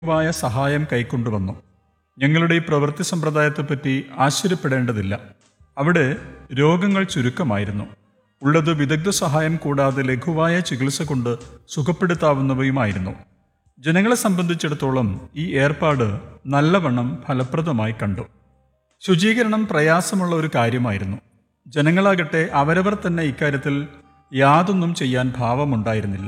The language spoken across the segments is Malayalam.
വായ സഹായം കൈക്കൊണ്ടുവന്നു ഞങ്ങളുടെ ഈ പ്രവൃത്തി സമ്പ്രദായത്തെപ്പറ്റി ആശ്ചര്യപ്പെടേണ്ടതില്ല അവിടെ രോഗങ്ങൾ ചുരുക്കമായിരുന്നു ഉള്ളത് വിദഗ്ധ സഹായം കൂടാതെ ലഘുവായ ചികിത്സ കൊണ്ട് സുഖപ്പെടുത്താവുന്നവയുമായിരുന്നു ജനങ്ങളെ സംബന്ധിച്ചിടത്തോളം ഈ ഏർപ്പാട് നല്ലവണ്ണം ഫലപ്രദമായി കണ്ടു ശുചീകരണം പ്രയാസമുള്ള ഒരു കാര്യമായിരുന്നു ജനങ്ങളാകട്ടെ അവരവർ തന്നെ ഇക്കാര്യത്തിൽ യാതൊന്നും ചെയ്യാൻ ഭാവമുണ്ടായിരുന്നില്ല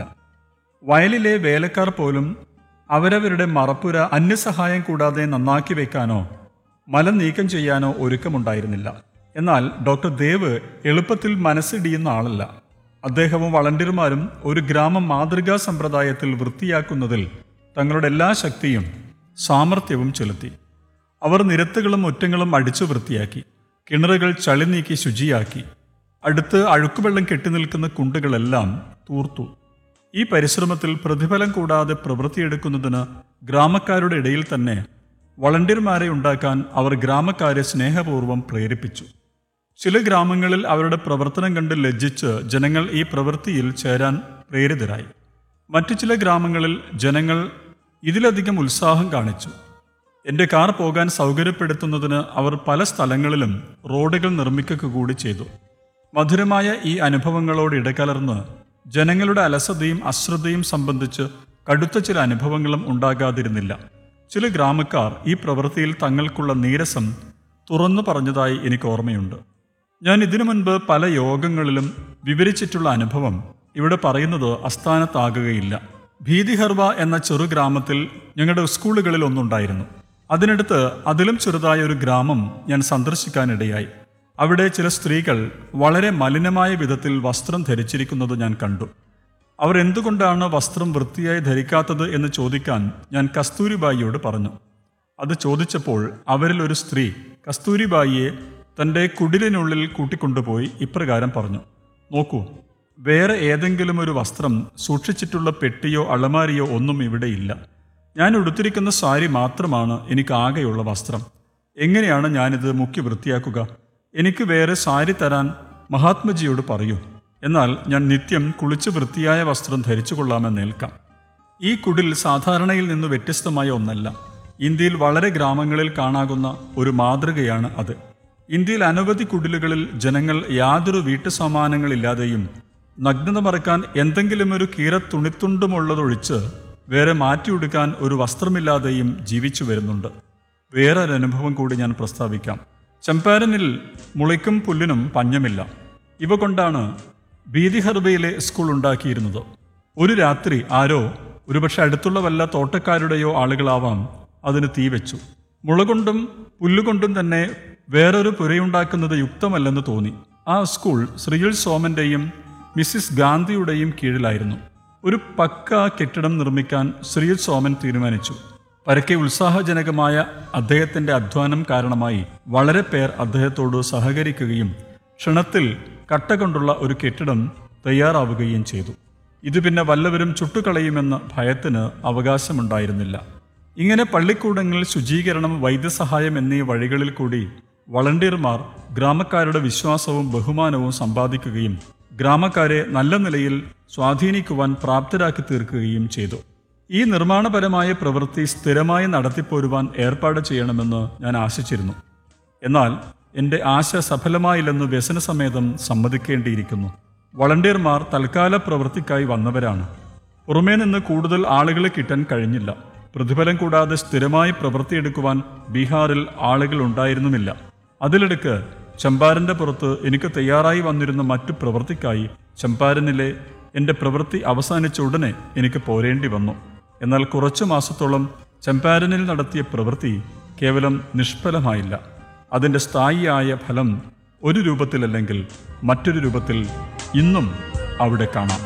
വയലിലെ വേലക്കാർ പോലും അവരവരുടെ മറപ്പുര അന്യസഹായം കൂടാതെ നന്നാക്കി വെക്കാനോ മലം നീക്കം ചെയ്യാനോ ഒരുക്കമുണ്ടായിരുന്നില്ല എന്നാൽ ഡോക്ടർ ദേവ് എളുപ്പത്തിൽ മനസ്സിടിയുന്ന ആളല്ല അദ്ദേഹവും വളണ്ടിയർമാരും ഒരു ഗ്രാമം മാതൃകാ സമ്പ്രദായത്തിൽ വൃത്തിയാക്കുന്നതിൽ തങ്ങളുടെ എല്ലാ ശക്തിയും സാമർഥ്യവും ചെലുത്തി അവർ നിരത്തുകളും മുറ്റങ്ങളും അടിച്ചു വൃത്തിയാക്കി കിണറുകൾ ചളി നീക്കി ശുചിയാക്കി അടുത്ത് അഴുക്കുവെള്ളം കെട്ടിനിൽക്കുന്ന കുണ്ടുകളെല്ലാം തൂർത്തു ഈ പരിശ്രമത്തിൽ പ്രതിഫലം കൂടാതെ പ്രവൃത്തിയെടുക്കുന്നതിന് ഗ്രാമക്കാരുടെ ഇടയിൽ തന്നെ വളണ്ടിയർമാരെ ഉണ്ടാക്കാൻ അവർ ഗ്രാമക്കാരെ സ്നേഹപൂർവ്വം പ്രേരിപ്പിച്ചു ചില ഗ്രാമങ്ങളിൽ അവരുടെ പ്രവർത്തനം കണ്ട് ലജ്ജിച്ച് ജനങ്ങൾ ഈ പ്രവൃത്തിയിൽ ചേരാൻ പ്രേരിതരായി മറ്റു ചില ഗ്രാമങ്ങളിൽ ജനങ്ങൾ ഇതിലധികം ഉത്സാഹം കാണിച്ചു എൻ്റെ കാർ പോകാൻ സൗകര്യപ്പെടുത്തുന്നതിന് അവർ പല സ്ഥലങ്ങളിലും റോഡുകൾ നിർമ്മിക്കുക കൂടി ചെയ്തു മധുരമായ ഈ അനുഭവങ്ങളോട് ഇടകലർന്ന് ജനങ്ങളുടെ അലസതയും അശ്രദ്ധയും സംബന്ധിച്ച് കടുത്ത ചില അനുഭവങ്ങളും ഉണ്ടാകാതിരുന്നില്ല ചില ഗ്രാമക്കാർ ഈ പ്രവൃത്തിയിൽ തങ്ങൾക്കുള്ള നീരസം തുറന്നു പറഞ്ഞതായി എനിക്ക് ഓർമ്മയുണ്ട് ഞാൻ ഇതിനു മുൻപ് പല യോഗങ്ങളിലും വിവരിച്ചിട്ടുള്ള അനുഭവം ഇവിടെ പറയുന്നത് അസ്ഥാനത്താകുകയില്ല ഭീതിഹർവ എന്ന ചെറു ഗ്രാമത്തിൽ ഞങ്ങളുടെ സ്കൂളുകളിൽ ഒന്നുണ്ടായിരുന്നു അതിനടുത്ത് അതിലും ചെറുതായ ഒരു ഗ്രാമം ഞാൻ സന്ദർശിക്കാനിടയായി അവിടെ ചില സ്ത്രീകൾ വളരെ മലിനമായ വിധത്തിൽ വസ്ത്രം ധരിച്ചിരിക്കുന്നത് ഞാൻ കണ്ടു അവർ എന്തുകൊണ്ടാണ് വസ്ത്രം വൃത്തിയായി ധരിക്കാത്തത് എന്ന് ചോദിക്കാൻ ഞാൻ കസ്തൂരിബായിയോട് പറഞ്ഞു അത് ചോദിച്ചപ്പോൾ അവരിൽ ഒരു സ്ത്രീ കസ്തൂരിബായിയെ തൻ്റെ കുടിലിനുള്ളിൽ കൂട്ടിക്കൊണ്ടുപോയി ഇപ്രകാരം പറഞ്ഞു നോക്കൂ വേറെ ഏതെങ്കിലും ഒരു വസ്ത്രം സൂക്ഷിച്ചിട്ടുള്ള പെട്ടിയോ അളമാരിയോ ഒന്നും ഇവിടെയില്ല ഞാൻ ഉടുത്തിരിക്കുന്ന സാരി മാത്രമാണ് എനിക്ക് ആകെയുള്ള വസ്ത്രം എങ്ങനെയാണ് ഞാനിത് മുക്കി വൃത്തിയാക്കുക എനിക്ക് വേറെ സാരി തരാൻ മഹാത്മജിയോട് പറയൂ എന്നാൽ ഞാൻ നിത്യം കുളിച്ച് വൃത്തിയായ വസ്ത്രം ധരിച്ചു കൊള്ളാമെന്ന് ഏൽക്കാം ഈ കുടിൽ സാധാരണയിൽ നിന്ന് വ്യത്യസ്തമായ ഒന്നല്ല ഇന്ത്യയിൽ വളരെ ഗ്രാമങ്ങളിൽ കാണാകുന്ന ഒരു മാതൃകയാണ് അത് ഇന്ത്യയിൽ അനവധി കുടിലുകളിൽ ജനങ്ങൾ യാതൊരു വീട്ടുസാമാനങ്ങളില്ലാതെയും നഗ്നത മറക്കാൻ എന്തെങ്കിലും ഒരു കീറ തുണിത്തുണ്ടുമുള്ളതൊഴിച്ച് വേറെ മാറ്റിയെടുക്കാൻ ഒരു വസ്ത്രമില്ലാതെയും ജീവിച്ചു വരുന്നുണ്ട് വേറൊരു അനുഭവം കൂടി ഞാൻ പ്രസ്താവിക്കാം ചമ്പാരനിൽ മുളയ്ക്കും പുല്ലിനും പഞ്ഞമില്ല ഇവ കൊണ്ടാണ് ബീദിഹർബയിലെ സ്കൂൾ ഉണ്ടാക്കിയിരുന്നത് ഒരു രാത്രി ആരോ ഒരുപക്ഷെ അടുത്തുള്ള വല്ല തോട്ടക്കാരുടെയോ ആളുകളാവാം അതിന് തീ വെച്ചു മുളകൊണ്ടും പുല്ലുകൊണ്ടും തന്നെ വേറൊരു പുരയുണ്ടാക്കുന്നത് യുക്തമല്ലെന്ന് തോന്നി ആ സ്കൂൾ ശ്രീയിൽ സോമന്റെയും മിസ്സിസ് ഗാന്ധിയുടെയും കീഴിലായിരുന്നു ഒരു പക്ക കെട്ടിടം നിർമ്മിക്കാൻ ശ്രീയിൽ സോമൻ തീരുമാനിച്ചു പരക്കെ ഉത്സാഹജനകമായ അദ്ദേഹത്തിന്റെ അധ്വാനം കാരണമായി വളരെ പേർ അദ്ദേഹത്തോട് സഹകരിക്കുകയും ക്ഷണത്തിൽ കട്ട കൊണ്ടുള്ള ഒരു കെട്ടിടം തയ്യാറാവുകയും ചെയ്തു ഇത് പിന്നെ വല്ലവരും ചുട്ടുകളയുമെന്ന ഭയത്തിന് അവകാശമുണ്ടായിരുന്നില്ല ഇങ്ങനെ പള്ളിക്കൂടങ്ങളിൽ ശുചീകരണം വൈദ്യസഹായം എന്നീ വഴികളിൽ കൂടി വളണ്ടിയർമാർ ഗ്രാമക്കാരുടെ വിശ്വാസവും ബഹുമാനവും സമ്പാദിക്കുകയും ഗ്രാമക്കാരെ നല്ല നിലയിൽ സ്വാധീനിക്കുവാൻ പ്രാപ്തരാക്കി തീർക്കുകയും ചെയ്തു ഈ നിർമ്മാണപരമായ പ്രവൃത്തി സ്ഥിരമായി നടത്തിപ്പോരുവാൻ ഏർപ്പാട് ചെയ്യണമെന്ന് ഞാൻ ആശിച്ചിരുന്നു എന്നാൽ എൻ്റെ ആശ സഫലമായില്ലെന്ന് വ്യസനസമേതം സമ്മതിക്കേണ്ടിയിരിക്കുന്നു വളണ്ടിയർമാർ തൽക്കാല പ്രവൃത്തിക്കായി വന്നവരാണ് പുറമേ നിന്ന് കൂടുതൽ ആളുകളെ കിട്ടാൻ കഴിഞ്ഞില്ല പ്രതിഫലം കൂടാതെ സ്ഥിരമായി പ്രവൃത്തിയെടുക്കുവാൻ ബീഹാറിൽ ആളുകൾ ഉണ്ടായിരുന്നുമില്ല അതിലിടക്ക് ചമ്പാരന്റെ പുറത്ത് എനിക്ക് തയ്യാറായി വന്നിരുന്ന മറ്റു പ്രവൃത്തിക്കായി ചമ്പാരനിലെ എൻ്റെ പ്രവൃത്തി അവസാനിച്ച ഉടനെ എനിക്ക് പോരേണ്ടി വന്നു എന്നാൽ കുറച്ചു മാസത്തോളം ചമ്പാരനിൽ നടത്തിയ പ്രവൃത്തി കേവലം നിഷ്ഫലമായില്ല അതിൻ്റെ സ്ഥായിയായ ഫലം ഒരു രൂപത്തിലല്ലെങ്കിൽ മറ്റൊരു രൂപത്തിൽ ഇന്നും അവിടെ കാണാം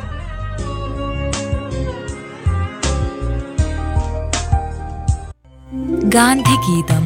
ഗാന്ധിഗീതം